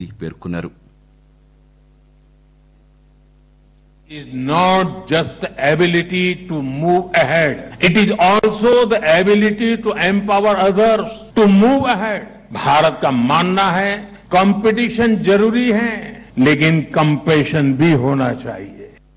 పేర్కొన్నారు is not just the ability to move ahead. It is also the ability to empower others to move ahead. Bharat का मानना है competition जरूरी है लेकिन कंपेशन भी होना चाहिए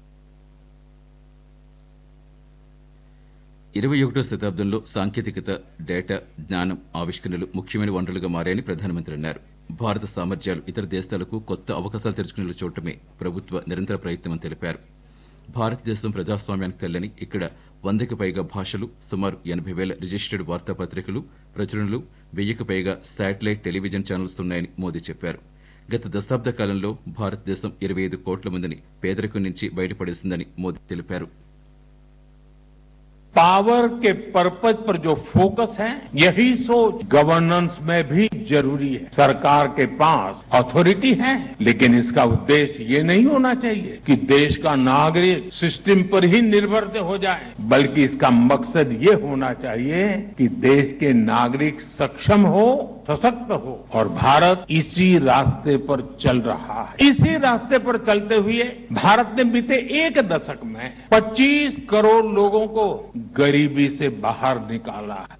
ఇరవై ఒకటో శతాబ్దంలో సాంకేతికత డేటా జ్ఞానం ఆవిష్కరణలు ముఖ్యమైన వనరులుగా మారాయని ప్రధానమంత్రి అన్నారు భారత సామర్థ్యాలు ఇతర దేశాలకు కొత్త అవకాశాలు తెరుచుకునేలా చూడటమే ప్రభుత్వ నిరంతర ప్రయత్నమని తెలిపారు భారతదేశం ప్రజాస్వామ్యానికి తెల్లని ఇక్కడ వందకి పైగా భాషలు సుమారు ఎనభై వేల రిజిస్టర్డ్ వార్తాపత్రికలు ప్రచురణలు వెయ్యికి పైగా శాటిలైట్ టెలివిజన్ ఛానల్స్ ఉన్నాయని మోదీ చెప్పారు గత దశాబ్ద కాలంలో భారతదేశం ఇరవై ఐదు కోట్ల మందిని పేదరికం నుంచి బయటపడేసిందని మోదీ తెలిపారు पावर के पर्पज पर जो फोकस है यही सोच गवर्नेंस में भी जरूरी है सरकार के पास अथॉरिटी है लेकिन इसका उद्देश्य ये नहीं होना चाहिए कि देश का नागरिक सिस्टम पर ही निर्भर हो जाए बल्कि इसका मकसद ये होना चाहिए कि देश के नागरिक सक्षम हो सशक्त हो और भारत इसी रास्ते पर चल रहा है इसी रास्ते पर चलते हुए भारत ने बीते एक दशक में 25 करोड़ लोगों को गरीबी से बाहर निकाला है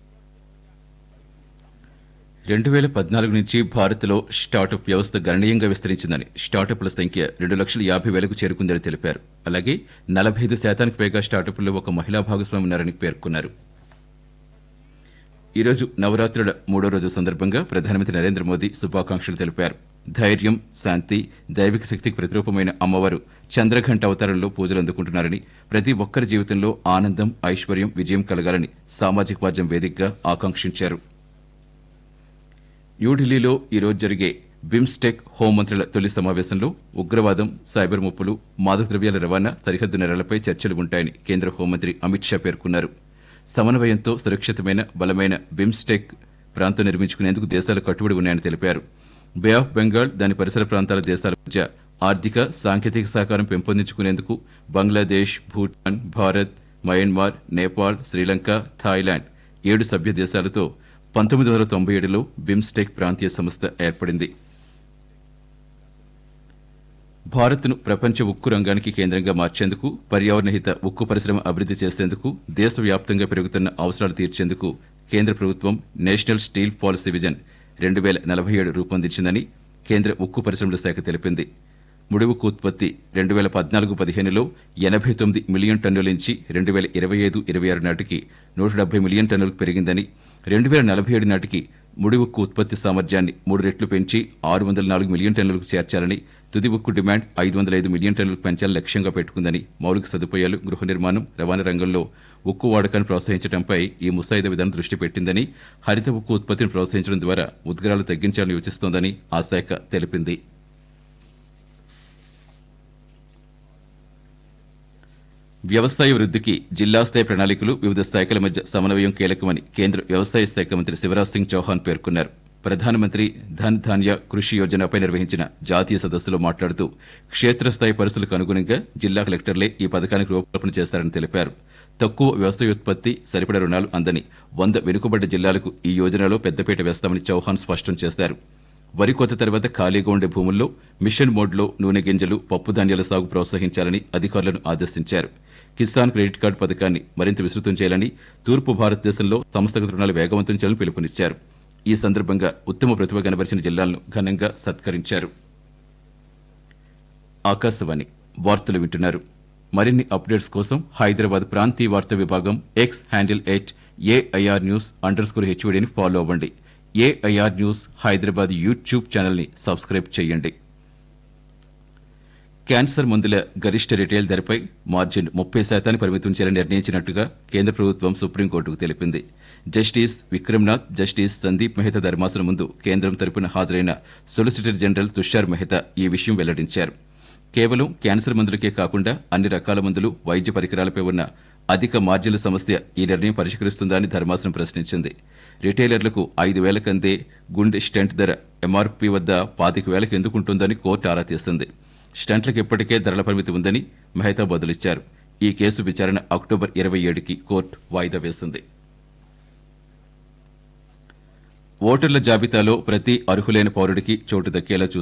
రెండు వేల పద్నాలుగు నుంచి భారత్లో స్టార్టప్ వ్యవస్థ గణనీయంగా విస్తరించిందని స్టార్టప్ల సంఖ్య రెండు లక్షల యాభై వేలకు చేరుకుందని తెలిపారు అలాగే నలభై ఐదు శాతానికి పైగా స్టార్టప్లలో ఒక మహిళా భాగస్వామి ఉన్నారని పేర్కొన్నారు ఈరోజు నవరాత్రుల మూడో రోజు సందర్భంగా ప్రధానమంత్రి నరేంద్ర మోదీ శుభాకాంక్షలు తెలిపారు ధైర్యం శాంతి దైవిక శక్తికి ప్రతిరూపమైన అమ్మవారు చంద్రఘంట అవతారంలో పూజలు అందుకుంటున్నారని ప్రతి ఒక్కరి జీవితంలో ఆనందం ఐశ్వర్యం విజయం కలగాలని సామాజిక మాధ్యమం వేదికగా ఆకాంక్షించారు న్యూఢిల్లీలో ఈరోజు జరిగే బిమ్స్టెక్ హోంమంత్రుల తొలి సమావేశంలో ఉగ్రవాదం సైబర్ ముప్పులు మాదక ద్రవ్యాల రవాణా సరిహద్దు నెరలపై చర్చలు ఉంటాయని కేంద్ర హోంమంత్రి అమిత్ షా పేర్కొన్నారు సమన్వయంతో సురక్షితమైన బలమైన బిమ్స్టెక్ ప్రాంతం నిర్మించుకునేందుకు దేశాలు కట్టుబడి ఉన్నాయని తెలిపారు బే ఆఫ్ బెంగాల్ దాని పరిసర ప్రాంతాల దేశాల మధ్య ఆర్థిక సాంకేతిక సహకారం పెంపొందించుకునేందుకు బంగ్లాదేశ్ భూటాన్ భారత్ మయన్మార్ నేపాల్ శ్రీలంక థాయిలాండ్ ఏడు సభ్య దేశాలతో పంతొమ్మిది వందల తొంభై ఏడులో బిమ్స్టెక్ ప్రాంతీయ సంస్థ ఏర్పడింది భారత్ను ప్రపంచ ఉక్కు రంగానికి కేంద్రంగా మార్చేందుకు పర్యావరణహిత ఉక్కు పరిశ్రమ అభివృద్ధి చేసేందుకు దేశవ్యాప్తంగా పెరుగుతున్న అవసరాలు తీర్చేందుకు కేంద్ర ప్రభుత్వం నేషనల్ స్టీల్ పాలసీ విజన్ రెండు వేల నలభై ఏడు రూపొందించిందని కేంద్ర ఉక్కు పరిశ్రమల శాఖ తెలిపింది ముడి ఉక్కు ఉత్పత్తి రెండు వేల పద్నాలుగు పదిహేనులో ఎనభై తొమ్మిది మిలియన్ టన్నుల నుంచి రెండు వేల ఇరవై ఐదు ఇరవై ఆరు నాటికి నూట డెబ్బై మిలియన్ టన్నులకు పెరిగిందని రెండు వేల నలభై ఏడు నాటికి ముడి ఉక్కు ఉత్పత్తి సామర్థ్యాన్ని మూడు రెట్లు పెంచి ఆరు వందల నాలుగు మిలియన్ టన్నులకు చేర్చాలని తుది ఉక్కు డిమాండ్ ఐదు వందల ఐదు మిలియన్ టన్నులకు పెంచాలని లక్ష్యంగా పెట్టుకుందని మౌలిక సదుపాయాలు గృహ నిర్మాణం రవాణా రంగంలో ఉక్కు వాడకాన్ని ప్రోత్సహించడంపై ఈ ముసాయిదా విధానం దృష్టి పెట్టిందని హరిత ఉక్కు ఉత్పత్తిని ప్రోత్సహించడం ద్వారా ఉద్గారాలు తగ్గించాలని యోచిస్తోందని ఆ శాఖ తెలిపింది వ్యవసాయ వృద్ధికి జిల్లా స్థాయి ప్రణాళికలు వివిధ శాఖల మధ్య సమన్వయం కీలకమని కేంద్ర వ్యవసాయ శాఖ మంత్రి శివరాజ్ సింగ్ చౌహాన్ పేర్కొన్నారు ప్రధానమంత్రి ధన్ ధాన్య కృషి యోజనపై నిర్వహించిన జాతీయ సదస్సులో మాట్లాడుతూ క్షేత్రస్థాయి పరిస్థితులకు అనుగుణంగా జిల్లా కలెక్టర్లే ఈ పథకానికి రూపకల్పన చేశారని తెలిపారు తక్కువ వ్యవసాయోత్పత్తి సరిపడ రుణాలు అందని వంద వెనుకబడ్డ జిల్లాలకు ఈ యోజనలో పెద్దపీట వేస్తామని చౌహాన్ స్పష్టం చేశారు వరి కోత తర్వాత ఖాళీగా ఉండే భూముల్లో మిషన్ మోడ్లో నూనె గింజలు పప్పు ధాన్యాల సాగు ప్రోత్సహించాలని అధికారులను ఆదేశించారు కిసాన్ క్రెడిట్ కార్డు పథకాన్ని మరింత విస్తృతం చేయాలని తూర్పు భారతదేశంలో సంస్థగత రుణాలు వేగవంతం చేయాలని పిలుపునిచ్చారు ఈ సందర్భంగా ఉత్తమ ప్రతిభ కనబరిచిన జిల్లాలను ఘనంగా సత్కరించారు ఆకాశవాణి వార్తలు వింటున్నారు మరిన్ని అప్డేట్స్ కోసం హైదరాబాద్ ప్రాంతీయ వార్తా విభాగం X handle at AIR news underscore స్కోర్ హెచ్వీడీని ఫాలో అవ్వండి ఏఐఆర్ న్యూస్ హైదరాబాద్ యూట్యూబ్ ఛానల్ని సబ్స్క్రైబ్ చేయండి క్యాన్సర్ మందుల గరిష్ట రిటైల్ ధరపై మార్జిన్ ముప్పై శాతాన్ని పరిమితం చేయాలని నిర్ణయించినట్టుగా కేంద్ర ప్రభుత్వం సుప్రీంకోర్టుకు తెలిపింది జస్టిస్ విక్రమ్నాథ్ జస్టిస్ సందీప్ మెహతా ధర్మాసనం ముందు కేంద్రం తరపున హాజరైన సొలిసిటర్ జనరల్ తుషార్ మెహతా ఈ విషయం వెల్లడించారు కేవలం క్యాన్సర్ మందులకే కాకుండా అన్ని రకాల మందులు వైద్య పరికరాలపై ఉన్న అధిక మార్జిన్ల సమస్య ఈ నిర్ణయం పరిష్కరిస్తుందా అని ధర్మాసనం ప్రశ్నించింది రిటైలర్లకు ఐదు వేలకు అందే గుండె స్టెంట్ ధర ఎంఆర్పీ వద్ద పాతిక వేలకు ఎందుకుంటుందని కోర్టు ఆరా తీస్తుంది స్టంట్లకు ఇప్పటికే ధరల పరిమితి ఉందని మెహతా బదులిచ్చారు ఈ కేసు విచారణ అక్టోబర్ ఇరవై ఏడుకి కోర్టు వాయిదా వేసింది ఓటర్ల జాబితాలో ప్రతి అర్హులైన పౌరుడికి చోటు దక్కేలా